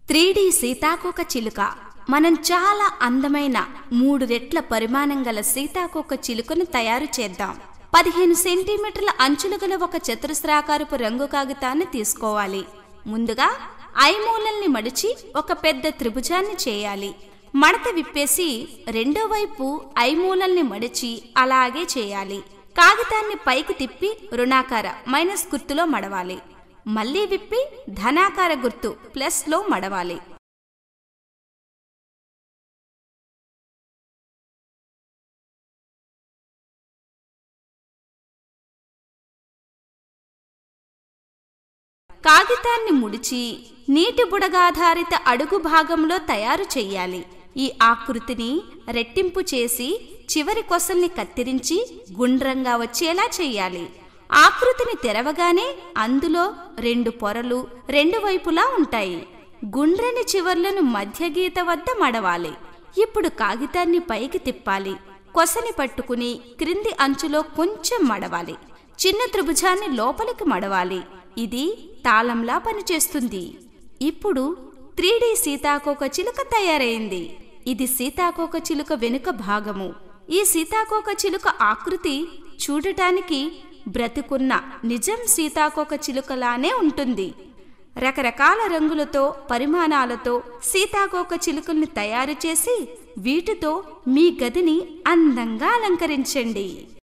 three D సీతాకోక చిలుక మనం చాలా అందమైన మూడు రెట్ల పరిమాణం గల సీతాకోక చిలుకను తయారు చేద్దాం పదిహేను సెంటీమీటర్ల అంచులు గల ఒక చతురస్రాకారపు రంగు కాగితాన్ని తీసుకోవాలి ముందుగా ఐమూలల్ని మడిచి ఒక పెద్ద త్రిభుజాన్ని చేయాలి మడత విప్పేసి రెండో వైపు ఐమూలల్ని మడిచి అలాగే చేయాలి కాగితాన్ని పైకి తిప్పి రుణాకార మైనస్ గుర్తులో మడవాలి మళ్ళీ విప్పి ధనాకార గుర్తు ప్లస్లో మడవాలి కాగితాన్ని ముడిచి నీటి బుడగాధారిత అడుగు భాగంలో తయారు చెయ్యాలి ఈ ఆకృతిని రెట్టింపు చేసి చివరి కొసల్ని కత్తిరించి గుండ్రంగా వచ్చేలా చెయ్యాలి ఆకృతిని తెరవగానే అందులో రెండు పొరలు రెండు వైపులా ఉంటాయి గుండ్రని చివర్లను మధ్య గీత వద్ద మడవాలి ఇప్పుడు కాగితాన్ని పైకి తిప్పాలి కొసని పట్టుకుని క్రింది అంచులో కొంచెం మడవాలి చిన్న త్రిభుజాన్ని లోపలికి మడవాలి ఇది తాళంలా పనిచేస్తుంది ఇప్పుడు త్రీడీ సీతాకోక చిలుక తయారైంది ఇది సీతాకోక చిలుక వెనుక భాగము ఈ సీతాకోక చిలుక ఆకృతి చూడటానికి బ్రతికున్న నిజం సీతాకోక చిలుకలానే ఉంటుంది రకరకాల రంగులతో పరిమాణాలతో సీతాకోక చిలుకల్ని తయారు చేసి వీటితో మీ గదిని అందంగా అలంకరించండి